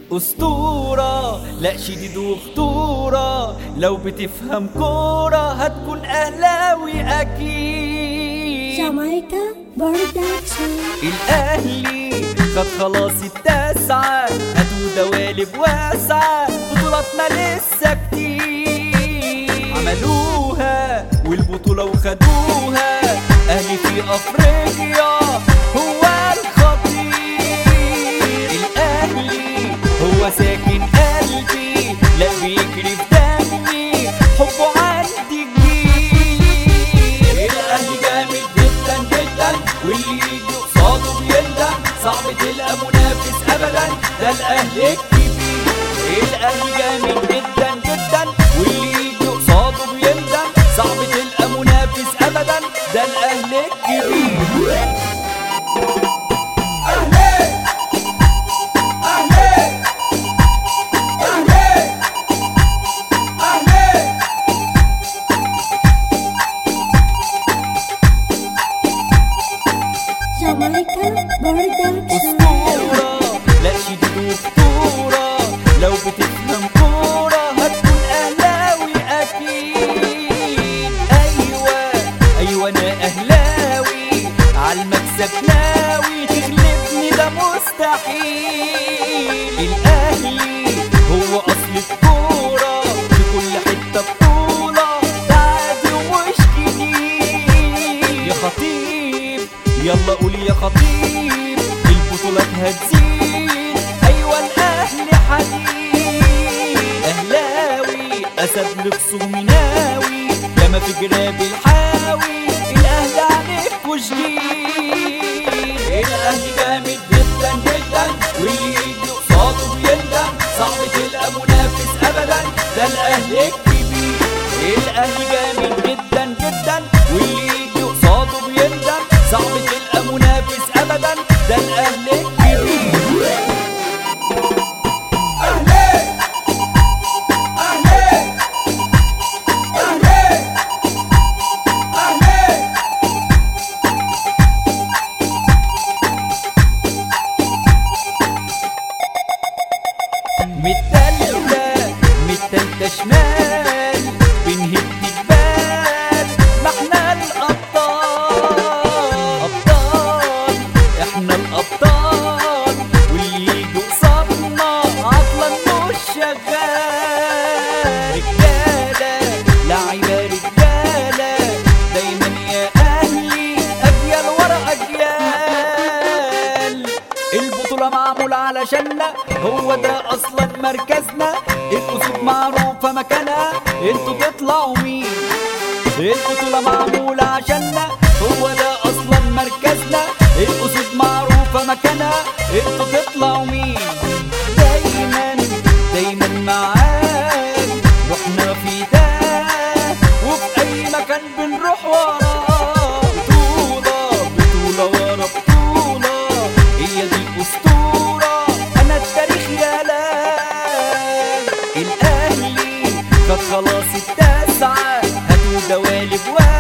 أسطورة لا شديد وخطورة لو بتفهم كورة هتكون أهلاوي أكيد جامايكا برودكشن الأهلي خد خلاص التاسعة هاتوا دوالب واسعة بطولاتنا لسه كتير عملوها والبطولة وخدوها أهلي في أفريقيا هو الخطير الأهلي هو ساكن قلبي لا بيجري في دمي حبه عندي كبير الأهلي جامد جدا جدا واللي يجي قصاده بيندم صعب تلقى منافس أبدا ده الأهلي الكبير الأهلي جامد جدا جدا واللي يجي قصاده بيندم صعب تلقى منافس أبدا ده الأهلي الكبير جامايكا برودكشن أسطورة لا شديد وخطورة لو بتفهم كورة هتكون أهلاوي أكيد أيوة أيوة أنا أهلاوي عالمكسب ناوي تغلبني ده مستحيل الأهلي هو أصل الكورة في كل حتة بطولة ده عادي ومش جديد يا خطيب يلا قول يا خطيب البطولات هتزيد ايوه الاهلي حديد اهلاوي اسد لخصومي ناوي ياما في جراب الحاوي الاهلي عليكوا جديد الاهلي جامد جدا جدا واللي يجي قصاده بيندم صعب تلقى منافس ابدا ده الاهلي الكبير الاهلي جامد جدا جدا واللي يجي قصاده بيندم صعب تلقى منافس ابدا ده الاهلي الكبير متلتة متلتة شمال بنهد جبال ما احنا الأبطال أبطال احنا الأبطال واللي يجي قصادنا عطلة مش شغال رجالة لعيبة رجالة دايما يا أهلي أجيال ورا أجيال البطولة معمولة علشاننا هو ده أصلا مركزنا الأسود معروفة مكانها انتوا تطلعوا مين البطولة معمولة عشاننا هو ده أصلا مركزنا الأسود معروفة مكانها انتوا تطلعوا مين دايما دايما معاك رحنا في ده وفي أي مكان بنروح وراه بطولة بطولة ورا بطولة هي دي الأسطورة أنا التاريخ يا لا الأهلي خد خلاص التاسعة هاتوا دوالب واحد